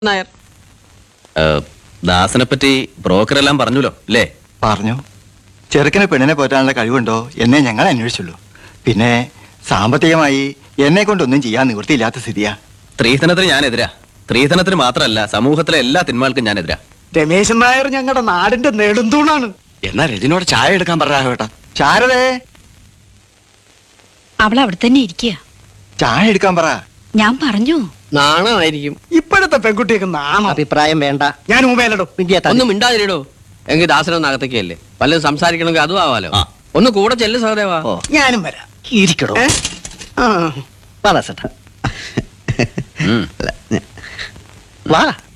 നായർ ദാസനെ പറ്റി ബ്രോക്കർ എല്ലാം പറഞ്ഞല്ലോ അല്ലേ പറഞ്ഞു ചെറുക്കന് പെണ്ണിനെ പോറ്റാനുള്ള കഴിവുണ്ടോ എന്നേ ഞങ്ങൾ അന്വേഷിച്ചുള്ളൂ പിന്നെ സാമ്പത്തികമായി എന്നെ കൊണ്ടൊന്നും ചെയ്യാൻ നിവൃത്തിയില്ലാത്ത സ്ഥിതിയാ സ്ത്രീധനത്തിന് ഞാനെതിരാ സ്ത്രീധനത്തിന് മാത്രമല്ല സമൂഹത്തിലെ എല്ലാ തിന്മകൾക്കും ഞാനെതിരാ രമേശൻ നായർ ഞങ്ങളുടെ നാടിന്റെ നെടുന്തൂണാണ് എന്നാ രജനോട് ചായ എടുക്കാൻ പറയാ കേട്ടാ ശാരദേ അവൾ അവിടെ തന്നെ ഇരിക്കുക ചായ എടുക്കാൻ പറ ഞാൻ പറഞ്ഞു നാണമായിരിക്കും ഇപ്പോഴത്തെ പെൺകുട്ടിയൊക്കെ നാണോ അഭിപ്രായം വേണ്ട ഞാൻ ഊമേലടും ഒന്നും മിണ്ടാതിരിടോ എങ്കിൽ ദാസനൊന്ന് അകത്തേക്കല്ലേ വല്ലതും സംസാരിക്കണമെങ്കിൽ അതും ആവാലോ ആ. ഒന്ന് കൂടെ ചെല്ലു സഹദേവാ ഞാനും വരാം ഇരിക്കടോ ഏ? ആ. വാ ദാസേട്ടാ ഉം. വാ